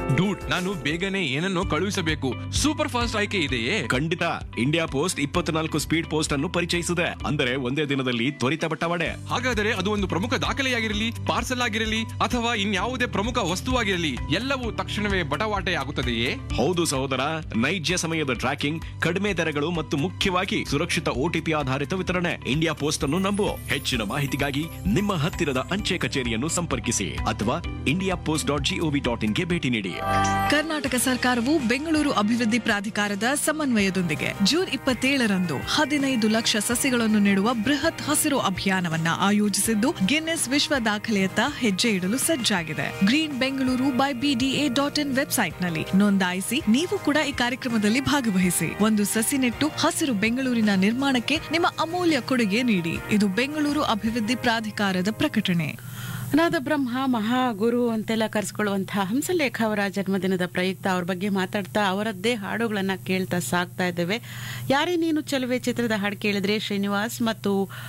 dude ನಾನು ಬೇಗನೆ ಏನನ್ನೋ ಕಳುಹಿಸಬೇಕು ಸೂಪರ್ ಫಾಸ್ಟ್ ಆಯ್ಕೆ ಇದೆಯೇ ಖಂಡಿತ ಇಂಡಿಯಾ ಪೋಸ್ಟ್ ಇಪ್ಪತ್ನಾಲ್ಕು ಸ್ಪೀಡ್ ಪೋಸ್ಟ್ ಅನ್ನು ಪರಿಚಯಿಸಿದೆ ಅಂದರೆ ಒಂದೇ ದಿನದಲ್ಲಿ ತ್ವರಿತ ಬಟ್ಟವಾಡೆ ಹಾಗಾದರೆ ಅದು ಒಂದು ಪ್ರಮುಖ ದಾಖಲೆಯಾಗಿರಲಿ ಪಾರ್ಸಲ್ ಆಗಿರಲಿ ಅಥವಾ ಇನ್ಯಾವುದೇ ಪ್ರಮುಖ ವಸ್ತುವಾಗಿರಲಿ ಎಲ್ಲವೂ ತಕ್ಷಣವೇ ಬಟವಾಟೆ ಆಗುತ್ತದೆಯೇ ಹೌದು ಸಹೋದರ ನೈಜ ಸಮಯದ ಟ್ರ್ಯಾಕಿಂಗ್ ಕಡಿಮೆ ದರಗಳು ಮತ್ತು ಮುಖ್ಯವಾಗಿ ಸುರಕ್ಷಿತ ಓಟಿಪಿ ಆಧಾರಿತ ವಿತರಣೆ ಇಂಡಿಯಾ ಪೋಸ್ಟ್ ಅನ್ನು ನಂಬು ಹೆಚ್ಚಿನ ಮಾಹಿತಿಗಾಗಿ ನಿಮ್ಮ ಹತ್ತಿರದ ಅಂಚೆ ಕಚೇರಿಯನ್ನು ಸಂಪರ್ಕಿಸಿ ಅಥವಾ India post dot GOV dot ಇನ್ಗೆ ಭೇಟಿ ನೀಡಿ ಕರ್ನಾಟಕ ಸರ್ಕಾರವು ಬೆಂಗಳೂರು ಅಭಿವೃದ್ಧಿ ಪ್ರಾಧಿಕಾರದ ಸಮನ್ವಯದೊಂದಿಗೆ ಜೂನ್ ಇಪ್ಪತ್ತೇಳರಂದು ಹದಿನೈದು ಲಕ್ಷ ಸಸಿಗಳನ್ನು ನೆಡುವ ಬೃಹತ್ ಹಸಿರು ಅಭಿಯಾನವನ್ನ ಆಯೋಜಿಸಿದ್ದು ಗಿನ್ನೆಸ್ ವಿಶ್ವ ದಾಖಲೆಯತ್ತ ಹೆಜ್ಜೆ ಇಡಲು ಸಜ್ಜಾಗಿದೆ green Bengaluru by BDA dot in ವೆಬ್ಸೈಟ್ನಲ್ಲಿ ನೋಂದಾಯಿಸಿ ನೀವು ಕೂಡ ಈ ಕಾರ್ಯಕ್ರಮದಲ್ಲಿ ಭಾಗವಹಿಸಿ ಒಂದು ಸಸಿ ನೆಟ್ಟು ಹಸಿರು ಬೆಂಗಳೂರಿನ ನಿರ್ಮಾಣಕ್ಕೆ ನಿಮ್ಮ ಅಮೂಲ್ಯ ಕೊಡುಗೆ ನೀಡಿ ಇದು ಬೆಂಗಳೂರು ಅಭಿವೃದ್ಧಿ ಪ್ರಾಧಿಕಾರದ ಪ್ರಕಟಣೆ ಅನಾಥ ಬ್ರಹ್ಮ ಮಹಾಗುರು ಅಂತೆಲ್ಲ ಕರೆಸ್ಕೊಳ್ಳುವಂತಹ ಹಂಸಲೇಖ ಅವರ ಜನ್ಮದಿನದ ಪ್ರಯುಕ್ತ ಅವ್ರ ಬಗ್ಗೆ ಮಾತಾಡ್ತಾ ಅವರದ್ದೇ ಹಾಡುಗಳನ್ನ ಕೇಳ್ತಾ ಸಾಕ್ತಾ ಇದ್ದೇವೆ ಯಾರೇ ನೀನು ಚೆಲುವೆ ಚಿತ್ರದ ಹಾಡು ಕೇಳಿದ್ರೆ ಶ್ರೀನಿವಾಸ್ ಮತ್ತು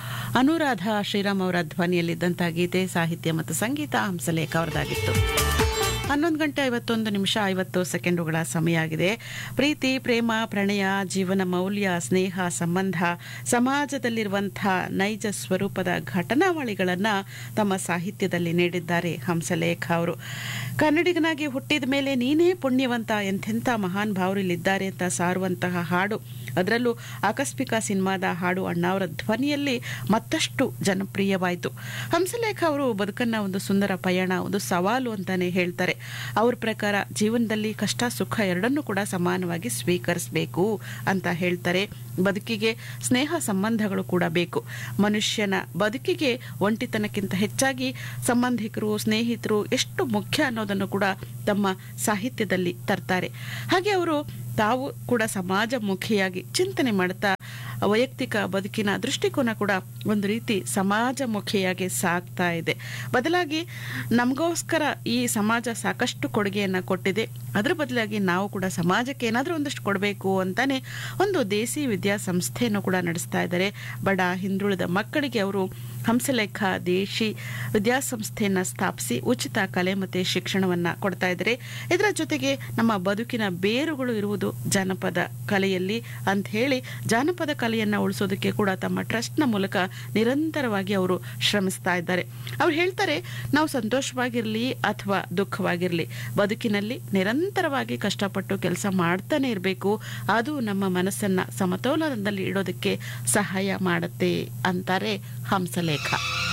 ಅನುರಾಧ ಶ್ರೀರಾಮ್ ಅವರ ಧ್ವನಿಯಲ್ಲಿದ್ದಂತಹ ಗೀತೆ ಸಾಹಿತ್ಯ ಮತ್ತು ಸಂಗೀತ ಹಂಸಲೇಖ ಅವರದಾಗಿತ್ತು ಹನ್ನೊಂದು ಗಂಟೆ ಐವತ್ತೊಂದು ನಿಮಿಷ ಐವತ್ತು ಸೆಕೆಂಡುಗಳ ಸಮಯ ಆಗಿದೆ ಪ್ರೀತಿ ಪ್ರೇಮ ಪ್ರಣಯ ಜೀವನ ಮೌಲ್ಯ ಸ್ನೇಹ ಸಂಬಂಧ ಸಮಾಜದಲ್ಲಿರುವಂತಹ ನೈಜ ಸ್ವರೂಪದ ಘಟನಾವಳಿಗಳನ್ನು ತಮ್ಮ ಸಾಹಿತ್ಯದಲ್ಲಿ ನೀಡಿದ್ದಾರೆ ಹಂಸಲೇಖ ಅವರು ಕನ್ನಡಿಗನಾಗಿ ಹುಟ್ಟಿದ ಮೇಲೆ ನೀನೇ ಪುಣ್ಯವಂತ ಎಂಥೆಂಥ ಮಹಾನ್ ಭಾವರು ಇಲ್ಲಿದ್ದಾರೆ ಅಂತ ಸಾರುವಂತಹ ಹಾಡು ಅದರಲ್ಲೂ ಆಕಸ್ಮಿಕ ಸಿನಿಮಾದ ಹಾಡು ಅಣ್ಣಾವರ ಧ್ವನಿಯಲ್ಲಿ ಮತ್ತಷ್ಟು ಜನಪ್ರಿಯವಾಯಿತು ಹಂಸಲೇಖ ಅವರು ಬದುಕನ್ನ ಒಂದು ಸುಂದರ ಪಯಣ ಒಂದು ಸವಾಲು ಅಂತಾನೆ ಹೇಳ್ತಾರೆ ಅವ್ರ ಪ್ರಕಾರ ಜೀವನದಲ್ಲಿ ಕಷ್ಟ ಸುಖ ಎರಡನ್ನೂ ಕೂಡ ಸಮಾನವಾಗಿ ಸ್ವೀಕರಿಸಬೇಕು ಅಂತ ಹೇಳ್ತಾರೆ ಬದುಕಿಗೆ ಸ್ನೇಹ ಸಂಬಂಧಗಳು ಕೂಡ ಬೇಕು ಮನುಷ್ಯನ ಬದುಕಿಗೆ ಒಂಟಿತನಕ್ಕಿಂತ ಹೆಚ್ಚಾಗಿ ಸಂಬಂಧಿಕರು ಸ್ನೇಹಿತರು ಎಷ್ಟು ಮುಖ್ಯ ಅನ್ನೋದನ್ನು ಕೂಡ ತಮ್ಮ ಸಾಹಿತ್ಯದಲ್ಲಿ ತರ್ತಾರೆ ಹಾಗೆ ಅವರು ತಾವು ಕೂಡ ಸಮಾಜಮುಖಿಯಾಗಿ ಚಿಂತನೆ ಮಾಡ್ತಾ ವೈಯಕ್ತಿಕ ಬದುಕಿನ ದೃಷ್ಟಿಕೋನ ಕೂಡ ಒಂದು ರೀತಿ ಸಮಾಜಮುಖಿಯಾಗಿ ಸಾಗ್ತಾ ಇದೆ ಬದಲಾಗಿ ನಮಗೋಸ್ಕರ ಈ ಸಮಾಜ ಸಾಕಷ್ಟು ಕೊಡುಗೆಯನ್ನು ಕೊಟ್ಟಿದೆ ಅದರ ಬದಲಾಗಿ ನಾವು ಕೂಡ ಸಮಾಜಕ್ಕೆ ಏನಾದರೂ ಒಂದಷ್ಟು ಕೊಡಬೇಕು ಅಂತಾನೆ ಒಂದು ದೇಸಿ ವಿದ್ಯಾಸಂಸ್ಥೆಯನ್ನು ಕೂಡ ನಡೆಸ್ತಾ ಇದ್ದಾರೆ ಬಡ ಹಿಂದುಳಿದ ಮಕ್ಕಳಿಗೆ ಅವರು ಹಂಸಲೇಖ ದೇಶಿ ವಿದ್ಯಾಸಂಸ್ಥೆಯನ್ನು ಸ್ಥಾಪಿಸಿ ಉಚಿತ ಕಲೆ ಮತ್ತು ಶಿಕ್ಷಣವನ್ನು ಕೊಡ್ತಾ ಇದ್ದಾರೆ ಇದರ ಜೊತೆಗೆ ನಮ್ಮ ಬದುಕಿನ ಬೇರುಗಳು ಇರುವುದು ಜಾನಪದ ಕಲೆಯಲ್ಲಿ ಅಂತ ಹೇಳಿ ಜಾನಪದ ಕಲೆಯನ್ನು ಉಳಿಸೋದಕ್ಕೆ ಕೂಡ ತಮ್ಮ ಟ್ರಸ್ಟ್ನ ಮೂಲಕ ನಿರಂತರವಾಗಿ ಅವರು ಶ್ರಮಿಸ್ತಾ ಇದ್ದಾರೆ ಅವ್ರು ಹೇಳ್ತಾರೆ ನಾವು ಸಂತೋಷವಾಗಿರಲಿ ಅಥವಾ ದುಃಖವಾಗಿರಲಿ ಬದುಕಿನಲ್ಲಿ ನಿರಂತರವಾಗಿ ಕಷ್ಟಪಟ್ಟು ಕೆಲಸ ಮಾಡ್ತಾನೆ ಇರಬೇಕು ಅದು ನಮ್ಮ ಮನಸ್ಸನ್ನ ಸಮತೋಲನದಲ್ಲಿ ಇಡೋದಕ್ಕೆ ಸಹಾಯ ಮಾಡುತ್ತೆ ಅಂತಾರೆ ಹಂಸಲೇಖ